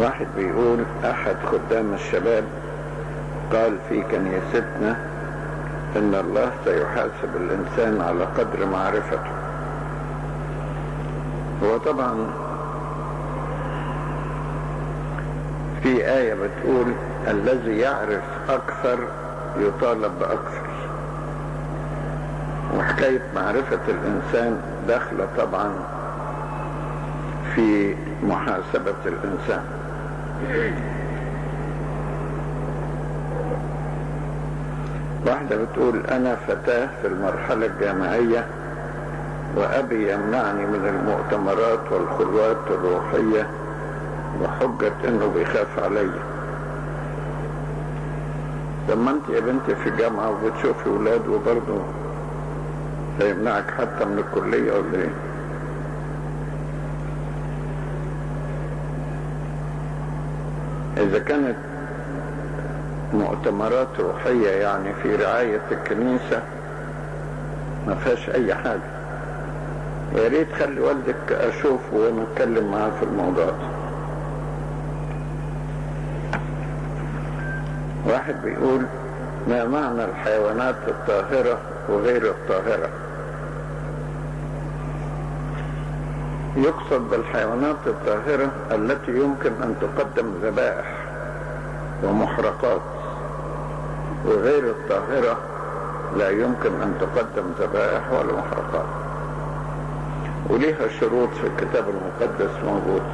واحد بيقول احد خدام الشباب قال في كنيستنا ان الله سيحاسب الانسان على قدر معرفته هو طبعا في آية بتقول الذي يعرف أكثر يطالب بأكثر وحكاية معرفة الإنسان داخلة طبعا في محاسبة الإنسان واحدة بتقول أنا فتاة في المرحلة الجامعية وأبي يمنعني من المؤتمرات والخلوات الروحية بحجة إنه بيخاف عليا لما أنت يا بنتي في الجامعة وبتشوفي ولاد وبرضه هيمنعك حتى من الكلية ولا إيه؟ إذا كانت مؤتمرات روحية يعني في رعاية الكنيسة ما فيهاش أي حاجة يا ريت خلي والدك أشوفه ونتكلم معاه في الموضوع ده واحد بيقول ما معنى الحيوانات الطاهرة وغير الطاهرة يقصد بالحيوانات الطاهرة التي يمكن أن تقدم ذبائح ومحرقات وغير الطاهرة لا يمكن أن تقدم ذبائح ولا محرقات وليها شروط في الكتاب المقدس موجودة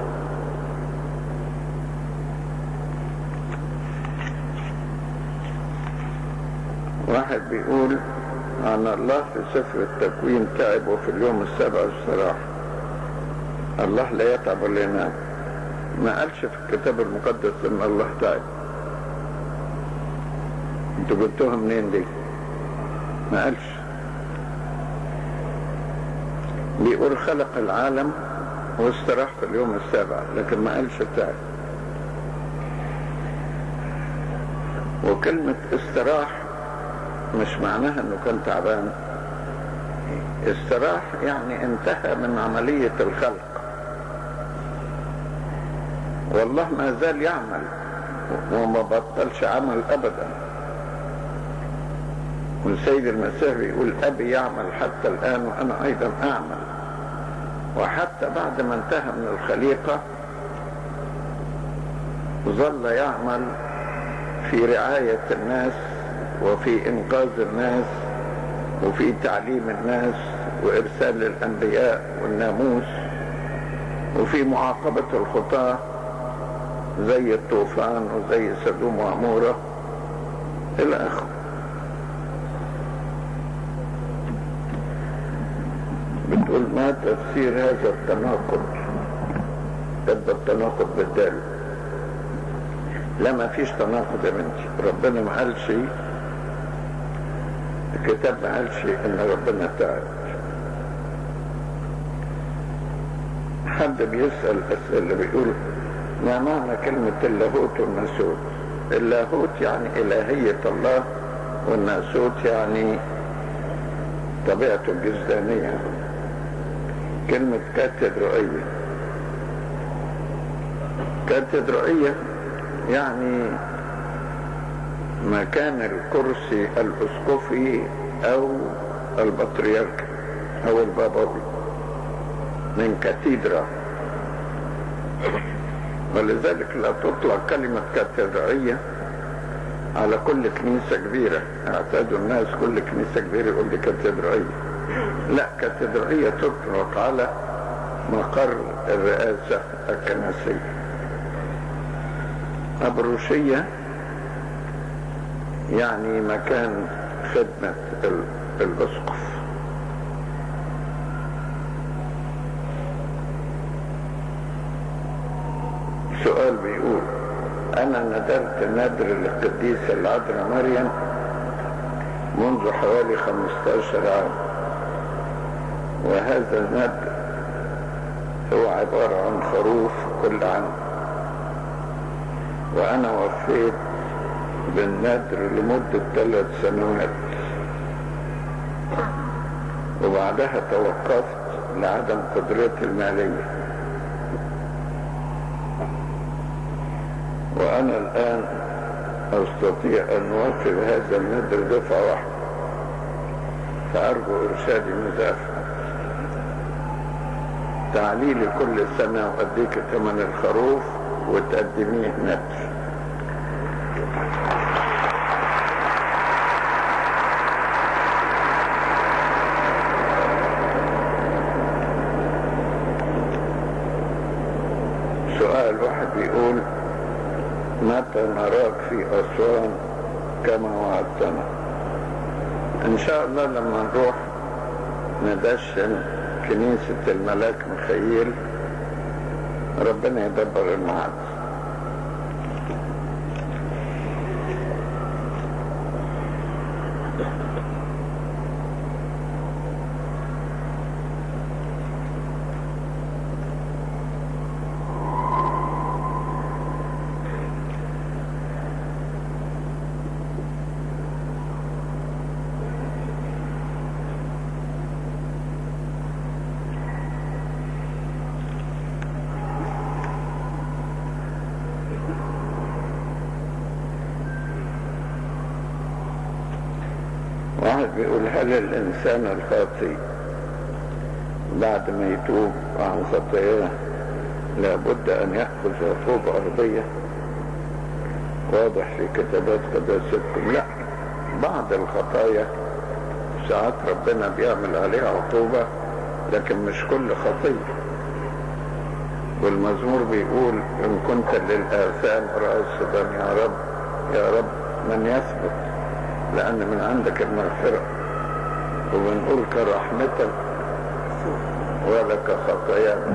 واحد بيقول عن الله في سفر التكوين تعب وفي اليوم السابع استراح الله لا يتعب ولا ينام ما قالش في الكتاب المقدس ان الله تعب انتوا جبتوها منين دي ما قالش بيقول خلق العالم واستراح في اليوم السابع لكن ما قالش تعب وكلمة استراح مش معناها انه كان تعبان استراح يعني انتهى من عملية الخلق والله ما زال يعمل وما بطلش عمل ابدا والسيد المسيح بيقول ابي يعمل حتى الان وانا ايضا اعمل وحتى بعد ما انتهى من الخليقة ظل يعمل في رعاية الناس وفي إنقاذ الناس وفي تعليم الناس وإرسال الأنبياء والناموس وفي معاقبة الخطاة زي الطوفان وزي سدوم وعمورة إلى آخره بتقول ما تفسير هذا التناقض تبقى التناقض بالدال لا ما فيش تناقض يا بنتي ربنا ما قالش الكتاب ما قالش ان ربنا تعب حد بيسأل أسئلة بيقول ما معنى كلمة اللاهوت والناسوت اللاهوت يعني إلهية الله والناسوت يعني طبيعته الجسدانية كلمة كاتدرائية كاتدرائية يعني مكان الكرسي الاسقفي او البطريرك او البابوي من كاتيدرا ولذلك لا تطلق كلمة كاتدرائية على كل كنيسة كبيرة اعتادوا الناس كل كنيسة كبيرة يقول لي كاتدرائية لا كاتدرائية تطلق على مقر الرئاسة الكنسية أبروشية يعني مكان خدمة الأسقف سؤال بيقول أنا ندرت ندر للقديسة العذراء مريم منذ حوالي 15 عام وهذا الندر هو عبارة عن خروف كل عام وأنا وفيت بالندر لمدة ثلاث سنوات وبعدها توقفت لعدم قدرتي المالية وأنا الآن أستطيع أن أوفي هذا النذر دفعة واحدة فأرجو إرشادي ماذا أفعل تعليلي كل سنة وأديك ثمن الخروف وتقدميه نذر سؤال واحد بيقول متى نراك في أسوان كما وعدتنا إن شاء الله لما نروح ندشن كنيسة الملاك مخيل ربنا يدبر الميعاد واحد بيقول هل الإنسان الخاطئ بعد ما يتوب عن خطاياه لابد أن يأخذ عقوبة أرضية واضح في كتابات قداستكم لا بعض الخطايا ساعات ربنا بيعمل عليها عقوبة لكن مش كل خطية والمزمور بيقول إن كنت للآثام راصدا يا رب يا رب من يثبت لأن من عندك المغفرة وبنقول كرحمتك ولك خطايانا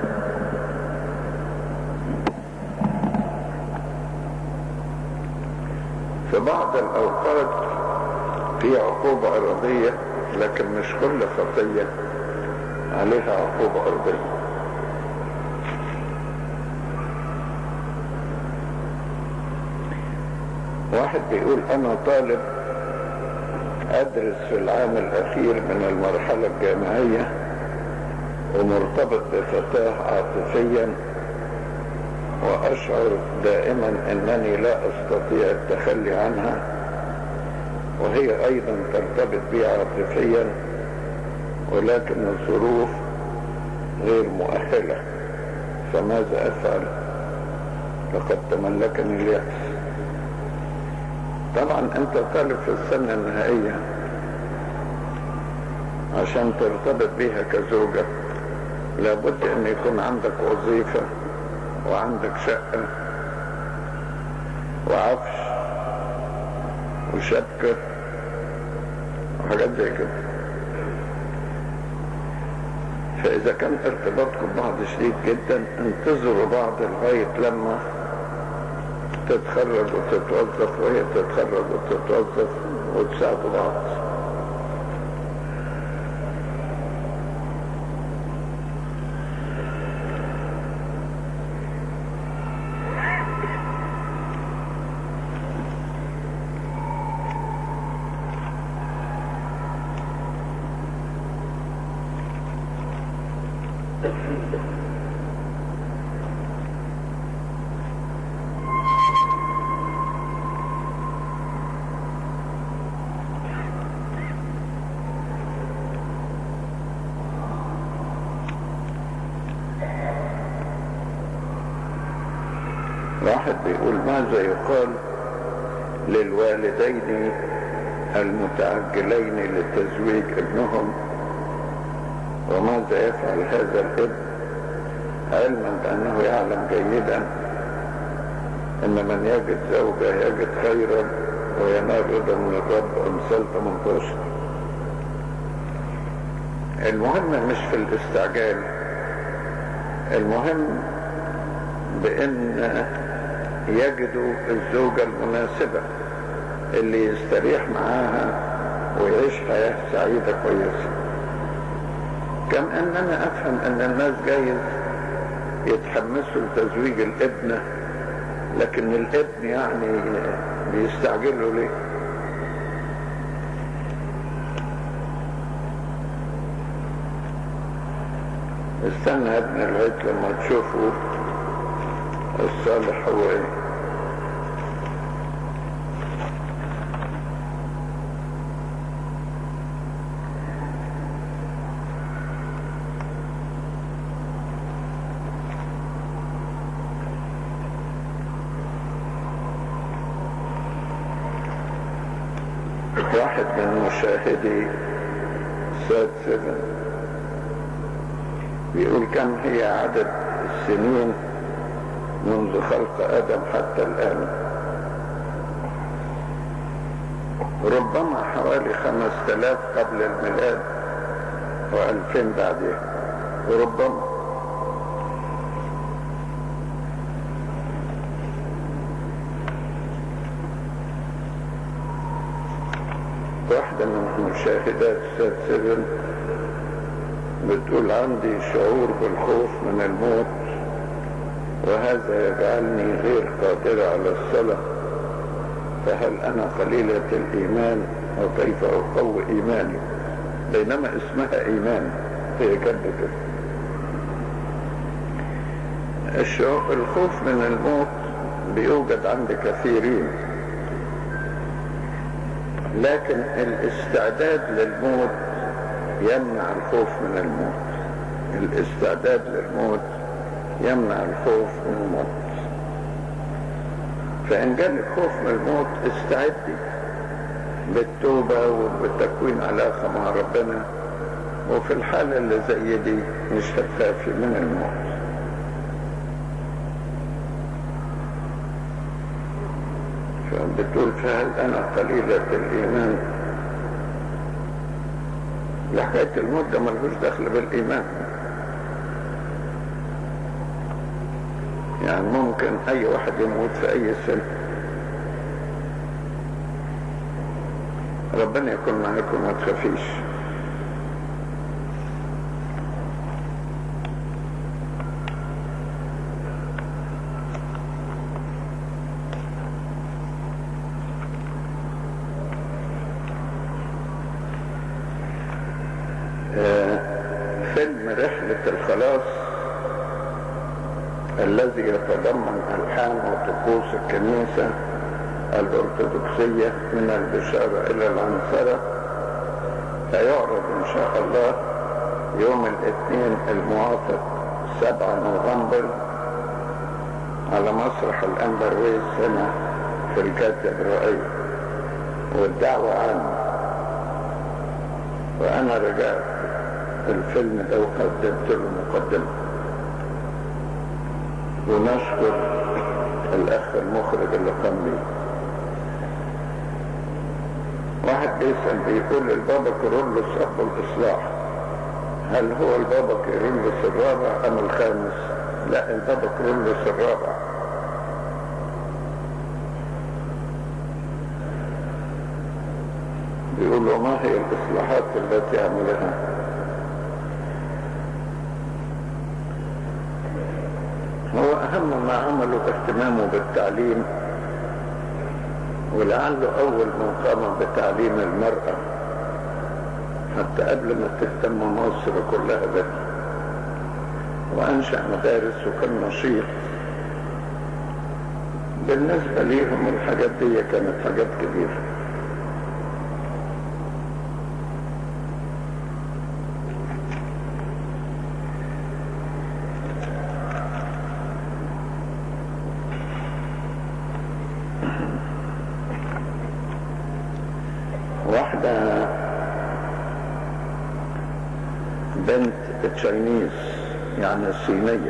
في بعض الأوقات في عقوبة أرضية لكن مش كل خطية عليها عقوبة أرضية واحد بيقول أنا طالب أدرس في العام الأخير من المرحلة الجامعية ومرتبط بفتاة عاطفيا وأشعر دائما أنني لا أستطيع التخلي عنها وهي أيضا ترتبط بي عاطفيا ولكن الظروف غير مؤهلة فماذا أفعل لقد تملكني اليأس طبعا انت طالب في السنة النهائية عشان ترتبط بيها كزوجة لابد ان يكون عندك وظيفة وعندك شقة وعفش وشبكة وحاجات زي كده فإذا كان ارتباطكم ببعض شديد جدا انتظروا بعض لغاية لما تتخرج وتتوظف وهي تتخرج وتتوظف وتساعدوا بعض واحد بيقول ماذا يقال للوالدين المتعجلين لتزويج ابنهم وماذا يفعل هذا الابن علما بأنه يعلم جيدا أن من يجد زوجة يجد خيرا وينال رضا من الرب أمثال 18 المهم مش في الاستعجال المهم بأن يجدوا الزوجة المناسبة اللي يستريح معاها ويعيش حياة سعيدة كويسة كم ان انا افهم ان الناس جايز يتحمسوا لتزويج الابنة لكن الابن يعني بيستعجلوا ليه استنى يا ابني لغاية لما تشوفوا الصالح هو ايه واحد من مشاهدي ساد سيفن بيقول كم هي عدد السنين منذ خلق آدم حتى الآن ربما حوالي خمس تلاف قبل الميلاد وألفين بعدها ربما واحدة من مشاهدات ساد سيفن بتقول عندي شعور بالخوف من الموت وهذا يجعلني غير قادرة على الصلاة فهل أنا قليلة الإيمان وكيف أقوي إيماني بينما اسمها إيمان هي كده كده الخوف من الموت بيوجد عند كثيرين لكن الاستعداد للموت يمنع الخوف من الموت الاستعداد للموت يمنع الخوف من الموت فإن جالك خوف من الموت استعدي بالتوبة وبتكوين علاقة مع ربنا وفي الحالة اللي زي دي مش هتخافي من الموت فبتقول فهل أنا قليلة الإيمان لحكاية الموت ده ملهوش دخل بالإيمان يعني ممكن أي واحد يموت في أي سن ربنا يكون معاكم ما تخافيش فيلم رحلة الخلاص الذي يتضمن ألحان وطقوس الكنيسة الأرثوذكسية من البشارة إلى العنصرة سيعرض إن شاء الله يوم الاثنين الموافق 7 نوفمبر على مسرح الأمبرويز هنا في الكاتدرائية والدعوة عامة وأنا رجعت الفيلم ده وقدمت له مقدمة ونشكر الأخ المخرج اللي قام بيه واحد بيسأل بيقول البابا كيرلس أبو الإصلاح هل هو البابا كيرلس الرابع أم الخامس؟ لا البابا كيرلس الرابع بيقولوا ما هي الإصلاحات التي عملها؟ هو أهم ما عمله اهتمامه بالتعليم ولعله أول من قام بتعليم المرأة حتى قبل ما تهتم مصر كلها به وأنشأ مدارس وكان نشيط بالنسبة ليهم الحاجات دي كانت حاجات كبيرة واحدة بنت تشاينيز يعني صينية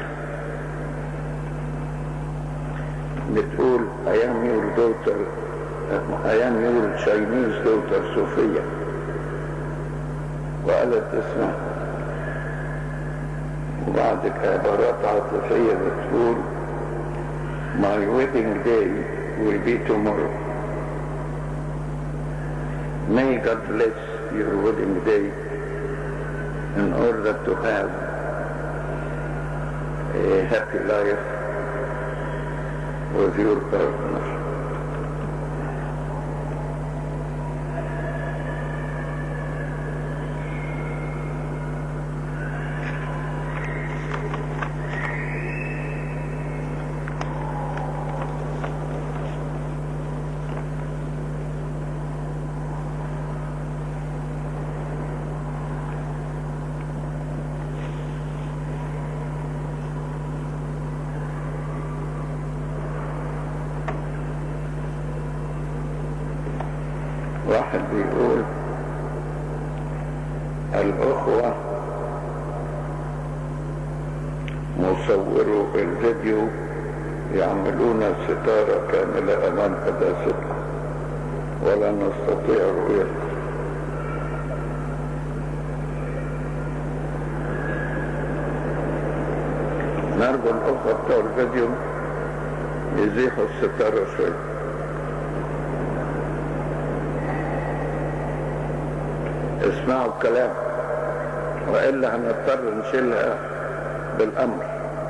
بتقول I am your daughter I am your Chinese daughter صوفية وقالت اسمها وبعد عبارات عاطفية بتقول My wedding day will be tomorrow May God bless your wedding day in order to have a happy life with your partner. واحد بيقول الأخوة مصورو الفيديو يعملون ستارة كاملة أمام قداستنا ولا نستطيع رؤيتها نرجو الأخوة بتوع الفيديو يزيحوا الستارة شوية اسمعوا الكلام وإلا هنضطر نشيلها بالأمر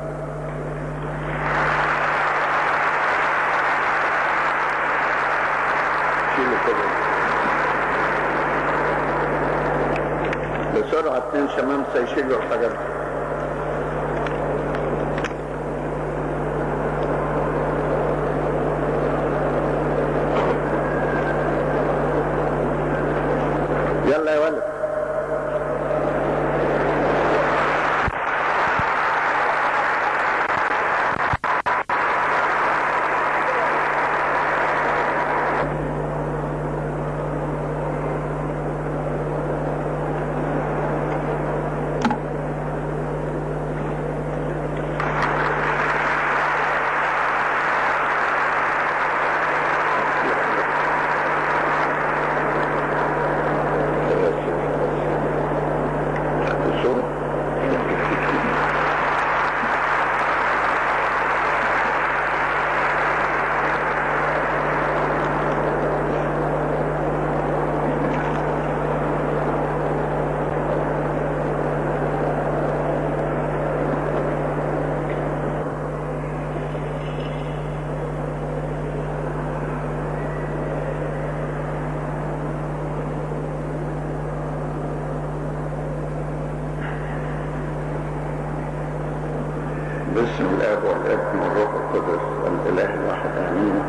شيلوا كده بسرعة اتنين شمامسة يشيلوا الحاجات دي يلا يا ولد الصورة باسم الاب والابن والروح القدس الاله الواحد امين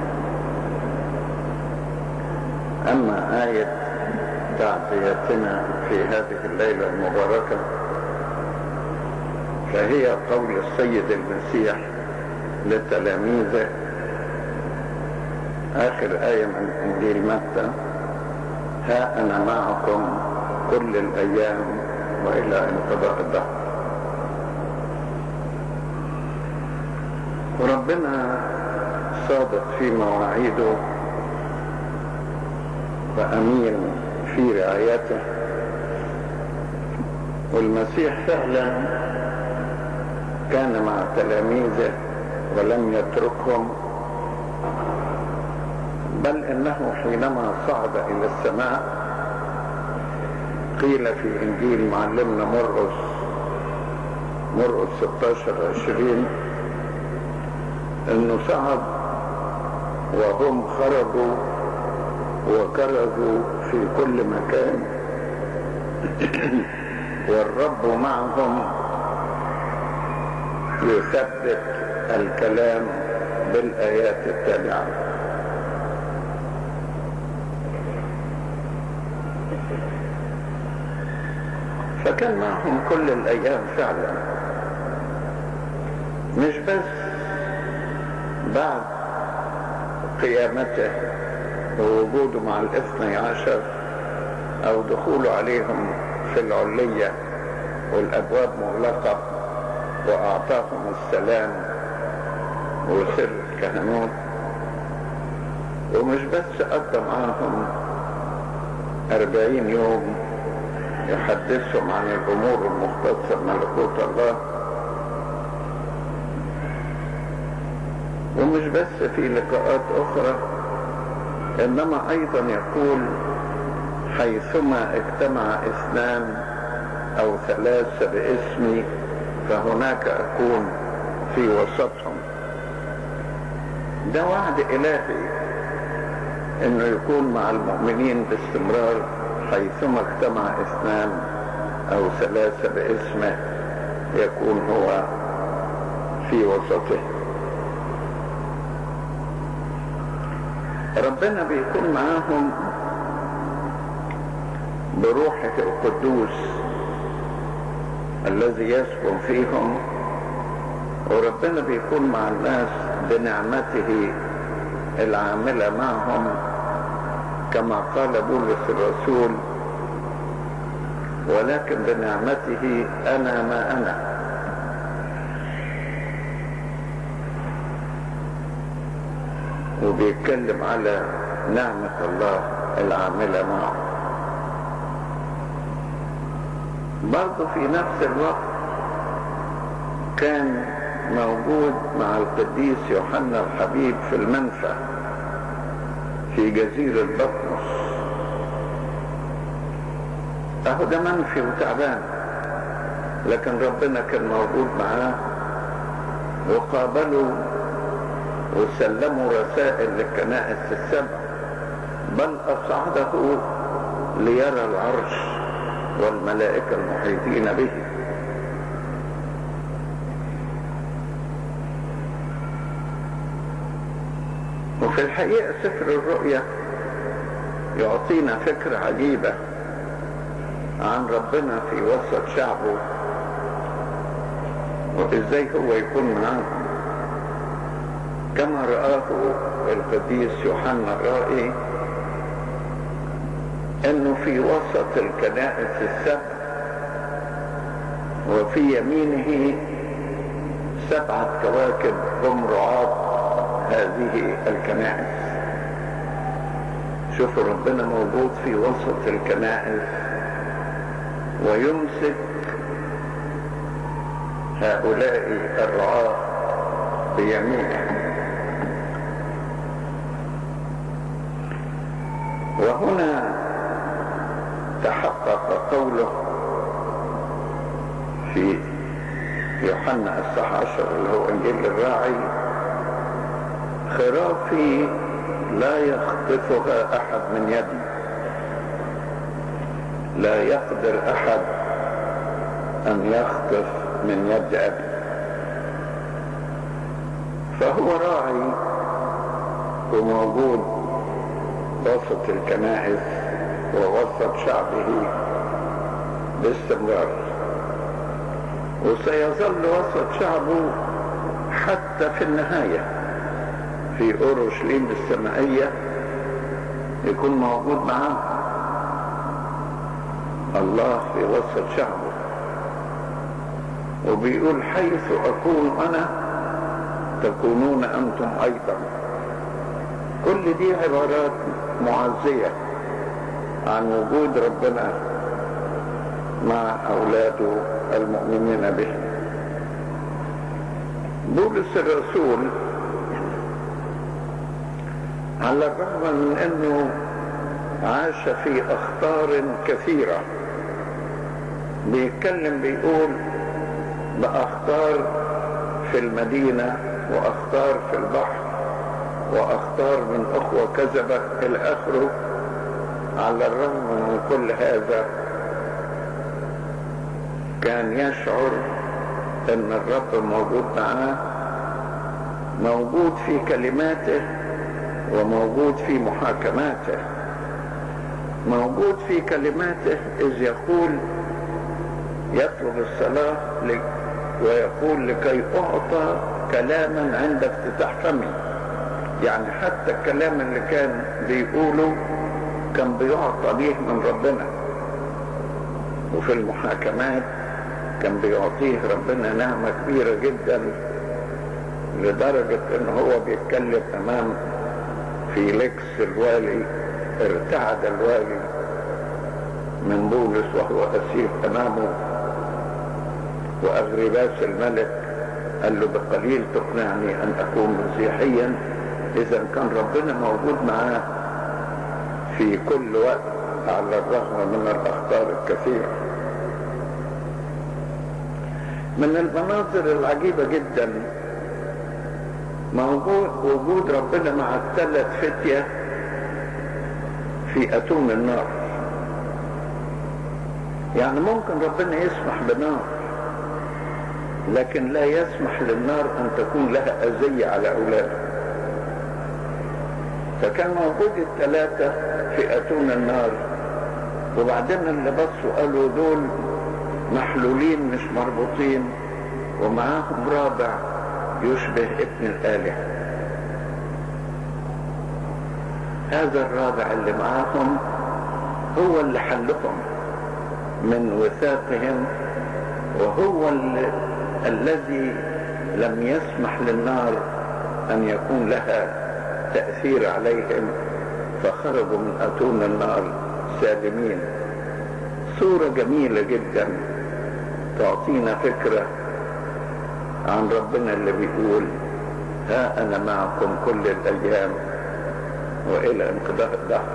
اما آية تعزيتنا في هذه الليلة المباركة فهي قول السيد المسيح لتلاميذه آخر آية من إنجيل متى ها أنا معكم كل الأيام وإلى انقضاء الدهر وربنا صادق في مواعيده وأمين في رعايته والمسيح فعلا كان مع تلاميذه ولم يتركهم بل انه حينما صعد الى السماء قيل في انجيل معلمنا مرقس مرقس 16 20 انه صعد وهم خرجوا وكرزوا في كل مكان والرب معهم يثبت الكلام بالايات التابعه فكان معهم كل الايام فعلا مش بس بعد قيامته ووجوده مع الاثني عشر او دخوله عليهم في العلية والابواب مغلقة واعطاهم السلام وسر الكهنوت ومش بس قضى معاهم أربعين يوم يحدثهم عن الأمور المختصة بملكوت الله ومش بس في لقاءات أخرى إنما أيضا يقول حيثما اجتمع اثنان أو ثلاثة باسمي فهناك أكون في وسطهم ده وعد إلهي إنه يكون مع المؤمنين باستمرار حيثما اجتمع اثنان أو ثلاثة باسمه يكون هو في وسطه ربنا بيكون معاهم بروحه القدوس الذي يسكن فيهم وربنا بيكون مع الناس بنعمته العاملة معهم كما قال بولس الرسول ولكن بنعمته انا ما انا وبيتكلم على نعمة الله العاملة معه برضه في نفس الوقت كان موجود مع القديس يوحنا الحبيب في المنفى في جزيرة بطمس اهو ده منفي وتعبان لكن ربنا كان موجود معاه وقابلوا وسلموا رسائل للكنائس السبع بل أصعده ليرى العرش والملائكة المحيطين به وفي الحقيقة سفر الرؤيا يعطينا فكرة عجيبة عن ربنا في وسط شعبه وازاي هو يكون معاهم كما رآه القديس يوحنا الرائي انه في وسط الكنائس السبع وفي يمينه سبعة كواكب هم رعاة هذه الكنائس شوفوا ربنا موجود في وسط الكنائس ويمسك هؤلاء الرعاة بيمينه وهنا تحقق قوله في يوحنا الصح عشر اللي هو انجيل الراعي خرافي لا يخطفها احد من يدي لا يقدر احد ان يخطف من يد ابي فهو راعي وموجود وسط الكنائس ووسط شعبه باستمرار وسيظل وسط شعبه حتى في النهاية في أورشليم السمائية يكون موجود معاه الله في وسط شعبه وبيقول حيث أكون أنا تكونون أنتم أيضا كل دي عبارات معزية عن وجود ربنا مع أولاده المؤمنين به بولس الرسول على الرغم من أنه عاش في أخطار كثيرة بيتكلم بيقول بأخطار في المدينة وأخطار في البحر واختار من اخوة كذبة الى اخره على الرغم من كل هذا كان يشعر ان الرب موجود معاه موجود في كلماته وموجود في محاكماته موجود في كلماته اذ يقول يطلب الصلاة ويقول لكي اعطى كلاما عند افتتاح فمي يعني حتى الكلام اللي كان بيقوله كان بيعطى ليه من ربنا وفي المحاكمات كان بيعطيه ربنا نعمة كبيرة جدا لدرجة ان هو بيتكلم امام فيليكس الوالي ارتعد الوالي من بولس وهو اسير امامه واغرباس الملك قال له بقليل تقنعني ان اكون مسيحيا اذا كان ربنا موجود معاه في كل وقت على الرغم من الاخطار الكثيره من المناظر العجيبه جدا موجود وجود ربنا مع الثلاث فتيه في اتون النار يعني ممكن ربنا يسمح بنار لكن لا يسمح للنار ان تكون لها اذيه على اولاده فكان موجود الثلاثة في أتون النار وبعدين اللي بصوا قالوا دول محلولين مش مربوطين ومعاهم رابع يشبه ابن الآلهة هذا الرابع اللي معاهم هو اللي حلهم من وثاقهم وهو ال... الذي لم يسمح للنار ان يكون لها تأثير عليهم فخرجوا من اتون النار سالمين صورة جميلة جدا تعطينا فكرة عن ربنا اللي بيقول ها انا معكم كل الايام والى انقضاء الدهر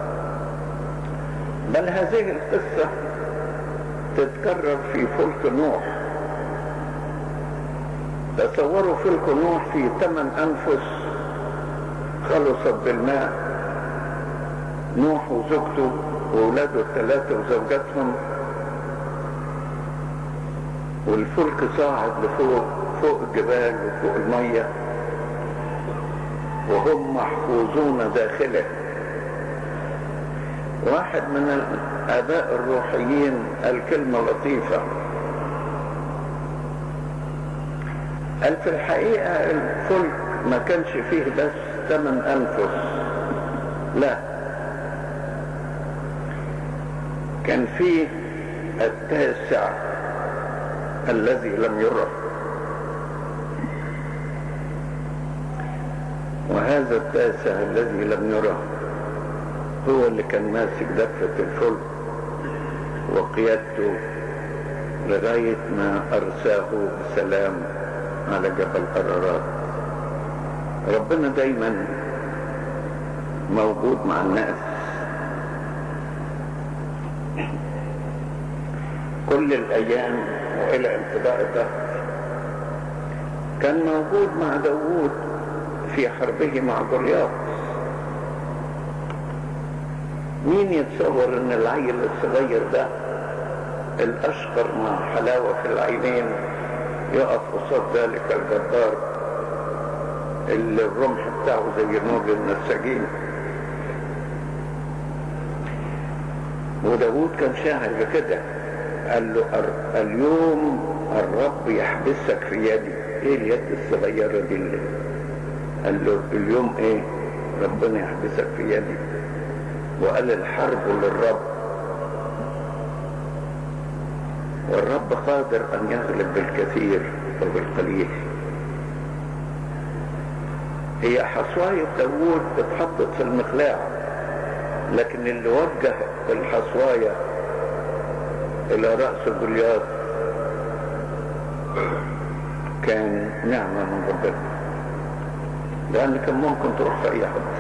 بل هذه القصة تتكرر في فلك نوح تصوروا فلك نوح في ثمان انفس خلصت بالماء نوح وزوجته واولاده الثلاثة وزوجاتهم والفلك صاعد لفوق فوق الجبال وفوق المية وهم محفوظون داخله واحد من الآباء الروحيين قال كلمة لطيفة قال في الحقيقة الفلك ما كانش فيه بس ثمان أنفس لا كان فيه التاسع الذي لم يرى وهذا التاسع الذي لم يرى هو اللي كان ماسك دفة الفلك وقيادته لغاية ما أرساه بسلام على جبل قرارات ربنا دايما موجود مع الناس كل الأيام وإلى انقضاء الدهر كان موجود مع داوود في حربه مع جولياط مين يتصور ان العيل الصغير ده الاشقر مع حلاوة في العينين يقف قصاد ذلك الجبار اللي الرمح بتاعه زي نور النساجين وداود كان شاعر بكده قال له اليوم الرب يحبسك في يدي ايه اليد الصغيرة دي اللي قال له اليوم ايه ربنا يحبسك في يدي وقال الحرب للرب والرب قادر ان يغلب بالكثير وبالقليل هي حصواية داوود اتحطت في المخلاع لكن اللي وجه الحصواية الى رأس جولياط كان نعمة من ربنا لان كان ممكن تروح في اي حد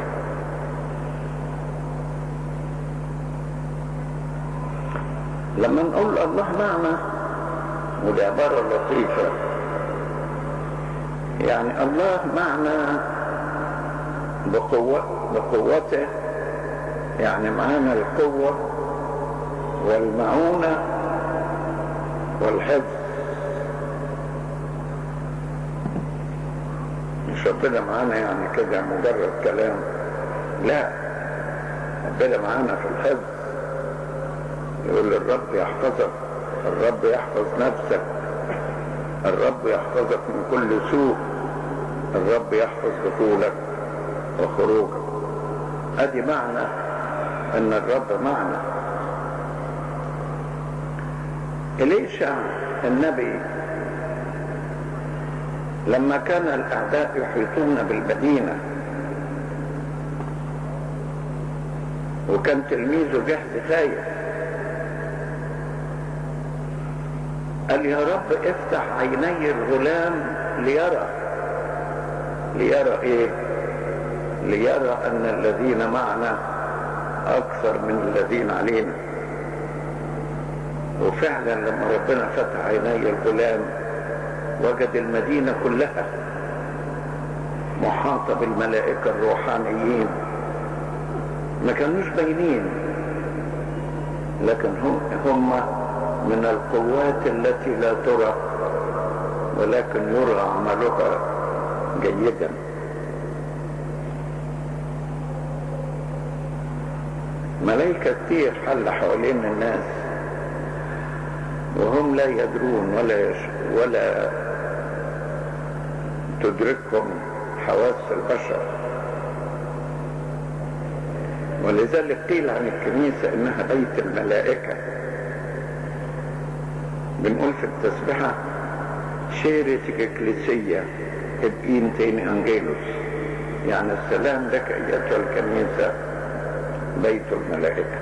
لما نقول الله معنا ودي عبارة لطيفة يعني الله معنا بقوة بقوته يعني معانا القوة والمعونة والحفظ مش ربنا معانا يعني كده مجرد كلام لا ربنا معانا في الحفظ يقول الرب يحفظك الرب يحفظ نفسك الرب يحفظك من كل سوء الرب يحفظ دخولك وخروجك ادي معنى ان الرب معنا إليشع النبي لما كان الأعداء يحيطون بالمدينة وكان تلميذه جهد خايف قال يا رب افتح عيني الغلام ليرى ليرى ايه ليرى ان الذين معنا اكثر من الذين علينا وفعلا لما ربنا فتح عيني الغلام وجد المدينة كلها محاطة بالملائكة الروحانيين ما كانوش باينين لكن هم, هم من القوات التي لا ترى ولكن يرى عملها جيدا ملائكة كتير حل حوالين الناس وهم لا يدرون ولا يش... ولا تدركهم حواس البشر ولذلك قيل عن الكنيسة انها بيت الملائكة بنقول في التسبيحة شيرتك اكليسية ابقين تاني انجيلوس يعني السلام لك ايتها الكنيسة بيت الملائكة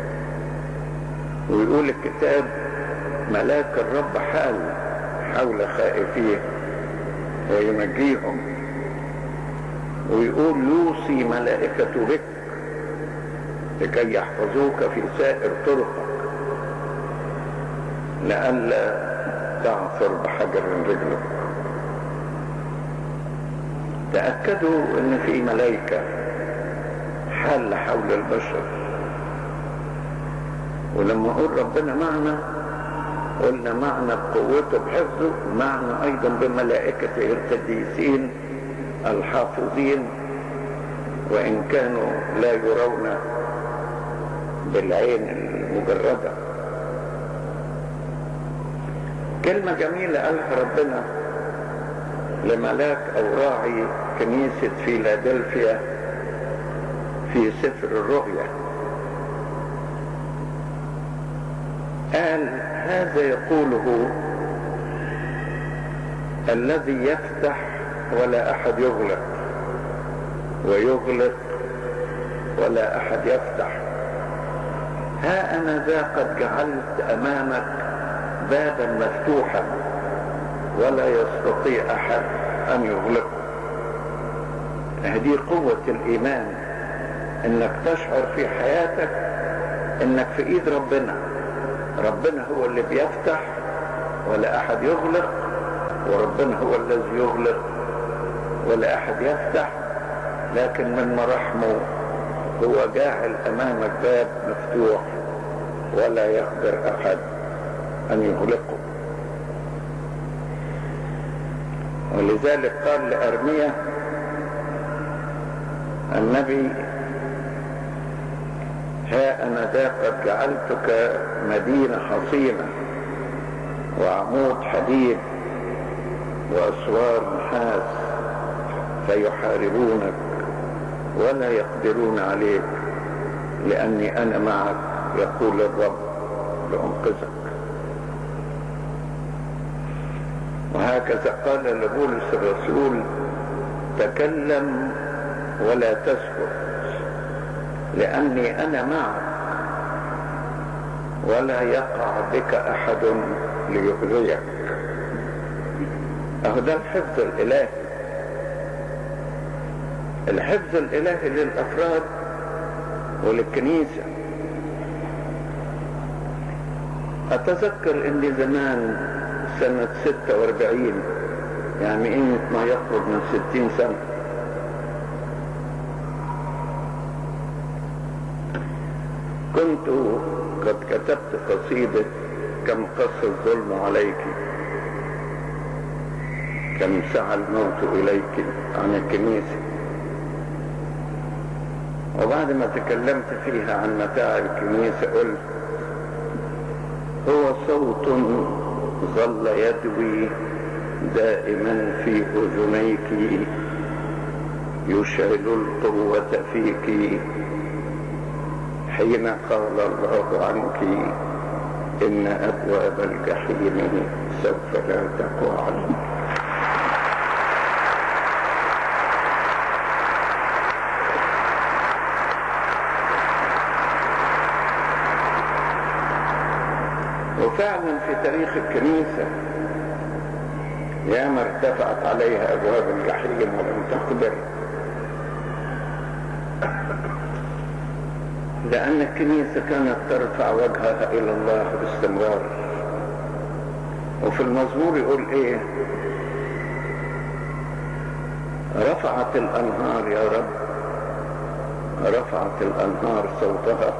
ويقول الكتاب ملاك الرب حال حول خائفيه وينجيهم ويقول يوصي ملائكة بك لكي يحفظوك في سائر طرقك لئلا تعثر بحجر رجلك تأكدوا ان في ملائكة حال حول البشر ولما اقول ربنا معنا قلنا معنا بقوته بحفظه معنا ايضا بملائكته القديسين الحافظين وان كانوا لا يرون بالعين المجردة كلمة جميلة قالها ربنا لملاك او راعي كنيسة فيلادلفيا في سفر الرؤيا قال هذا يقوله الذي يفتح ولا احد يغلق ويغلق ولا احد يفتح ها انا ذا قد جعلت امامك بابا مفتوحا ولا يستطيع احد ان يغلقه هذه قوة الايمان انك تشعر في حياتك انك في ايد ربنا ربنا هو اللي بيفتح ولا احد يغلق وربنا هو الذي يغلق ولا احد يفتح لكن من مراحمه هو جاعل امامك باب مفتوح ولا يقدر احد ان يغلقه ولذلك قال لارميا النبي ها انا ذا قد جعلتك مدينة حصينة وعمود حديد واسوار نحاس فيحاربونك ولا يقدرون عليك لاني انا معك يقول الرب لانقذك وهكذا قال لبولس الرسول تكلم ولا تسكت لاني انا معك ولا يقع بك احد ليؤذيك اهو ده الحفظ الالهي الحفظ الالهي للافراد وللكنيسة اتذكر اني زمان سنة ستة واربعين يعني قيمة ما يقرب من ستين سنة كنت قد كتبت قصيدة كم قص الظلم عليك كم سعى الموت إليك عن الكنيسة وبعد ما تكلمت فيها عن متاع الكنيسة قلت هو صوت ظل يدوي دائما في أذنيك يشعل القوة فيك حين قال الله عنك إن أبواب الجحيم سوف لا تقوى عنك وفعلا في تاريخ الكنيسة ياما ارتفعت عليها أبواب الجحيم ولم تقدر لأن الكنيسة كانت ترفع وجهها إلى الله باستمرار وفي المزمور يقول إيه رفعت الأنهار يا رب رفعت الأنهار صوتها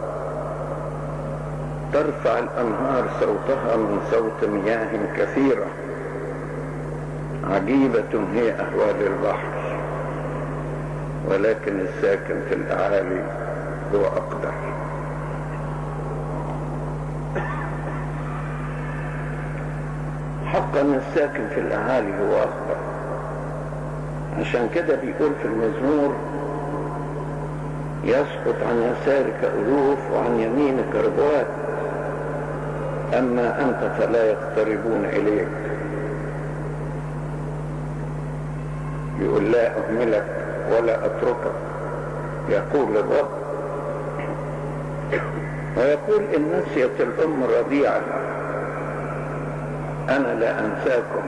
ترفع الأنهار صوتها من صوت مياه كثيرة عجيبة هي أهوال البحر ولكن الساكن في الأعالي هو أقدر حقا الساكن في الأعالي هو أقدر عشان كده بيقول في المزمور يسقط عن يسارك ألوف وعن يمينك ربوات أما أنت فلا يقتربون إليك يقول لا أهملك ولا أتركك يقول الرب ويقول إن نسيت الأم رضيعا أنا لا أنساكم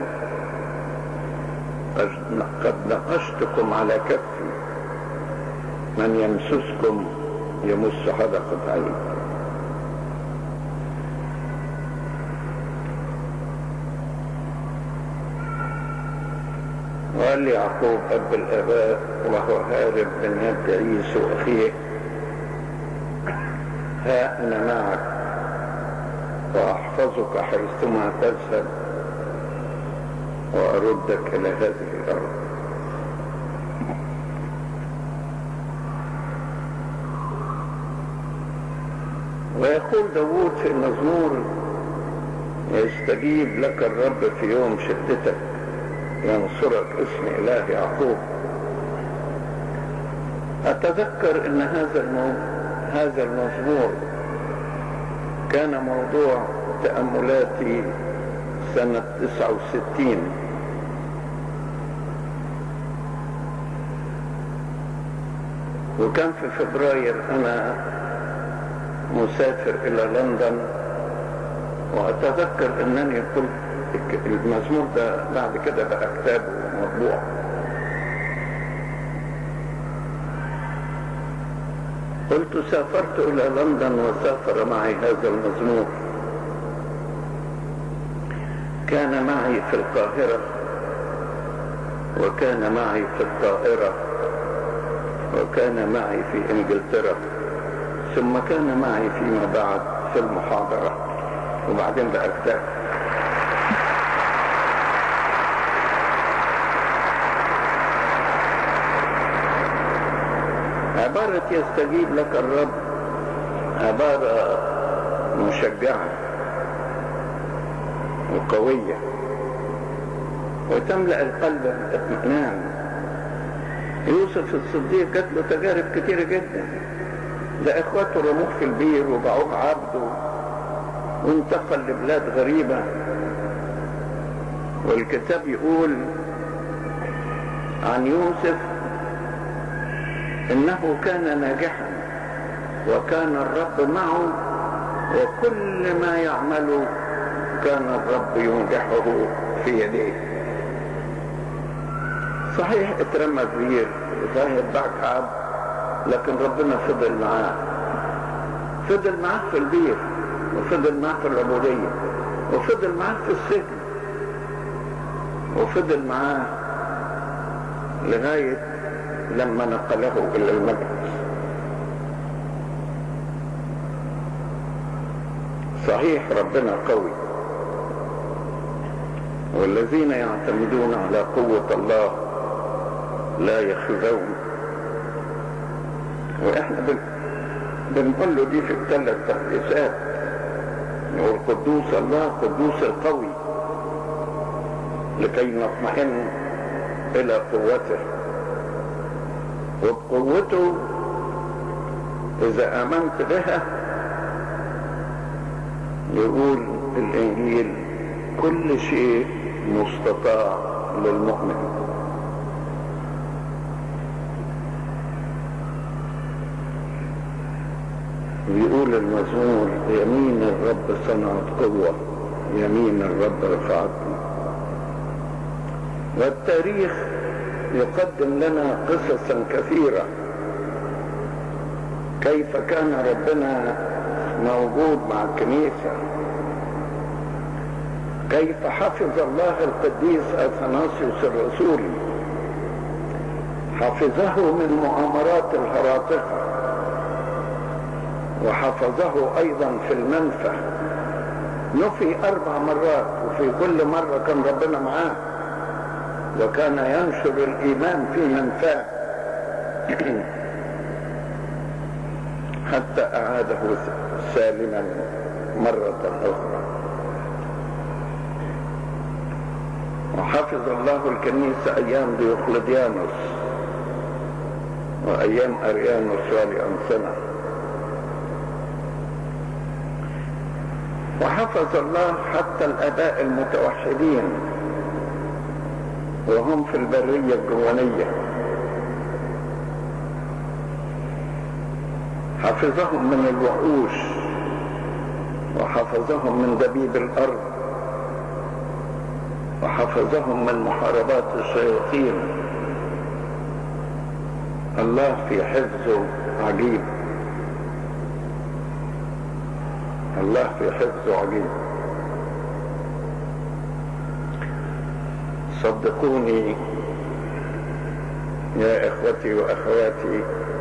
قد نقشتكم على كفي من يمسسكم يمس حدقة عين وقال لي يعقوب أب الآباء وهو هارب من يد عيسو أخيه ها أنا معك وأحفظك حيثما تذهب وأردك إلى هذه الأرض ويقول داوود في المزمور يستجيب لك الرب في يوم شدتك ينصرك اسم إله يعقوب أتذكر أن هذا المو... هذا المزمور كان موضوع تأملاتي سنة 69 وكان في فبراير أنا مسافر إلى لندن وأتذكر أنني قلت المزمور ده بعد كده بقى كتاب مطبوع قلت سافرت إلى لندن وسافر معي هذا المزمور كان معي في القاهرة وكان معي في الطائرة وكان معي في انجلترا ثم كان معي فيما بعد في المحاضرة وبعدين بقى كتاب عبارة يستجيب لك الرب عبارة مشجعة وقوية وتملأ القلب بالاطمئنان يوسف الصديق جات له تجارب كتيرة جدا ده اخواته رموه في البير وباعوه عبده وانتقل لبلاد غريبة والكتاب يقول عن يوسف انه كان ناجحا وكان الرب معه وكل ما يعمله كان الرب ينجحه في يديه صحيح اترمى كبير صحيح اتباع عبد لكن ربنا فضل معاه فضل معاه في البير وفضل معاه في العبودية وفضل معاه في السجن وفضل معاه لغاية لما نقله إلى المجد صحيح ربنا قوي والذين يعتمدون على قوة الله لا يخزون واحنا بن... بنقول له دي في الثلاث تقديسات نقول قدوس الله قدوس القوي لكي نطمئن الى قوته وبقوته اذا امنت بها يقول الانجيل كل شيء مستطاع للمؤمن بيقول المزمور يمين الرب صنعت قوة يمين الرب رفعتني والتاريخ يقدم لنا قصصا كثيرة كيف كان ربنا موجود مع الكنيسة كيف حفظ الله القديس أثناسيوس الرسولي حفظه من مؤامرات الهراطقة وحفظه أيضا في المنفى نفي أربع مرات وفي كل مرة كان ربنا معاه وكان ينشر الإيمان في منفاه حتى أعاده سالما مرة أخرى وحفظ الله الكنيسة أيام ديوقلديانوس وأيام أريانوس والي سنة وحفظ الله حتى الآباء المتوحدين وهم في البرية الجوانية حفظهم من الوحوش وحفظهم من دبيب الأرض وحفظهم من محاربات الشياطين الله في حفظه عجيب الله في حفظه عجيب صدقوني يا اخوتي واخواتي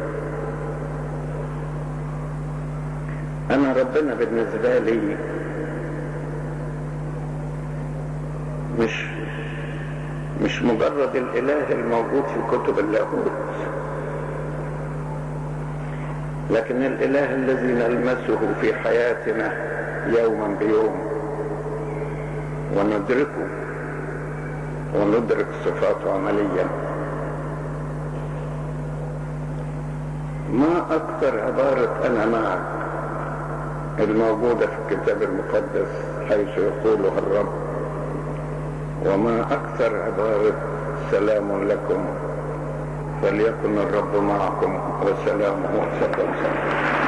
انا ربنا بالنسبه لي مش مش مجرد الاله الموجود في كتب اللاهوت لكن الاله الذي نلمسه في حياتنا يوما بيوم وندركه وندرك صفاته عمليا ما اكثر عبارة انا معك الموجودة في الكتاب المقدس حيث يقولها الرب وما اكثر عبارة سلام لكم فليكن الرب معكم وسلامه وسلام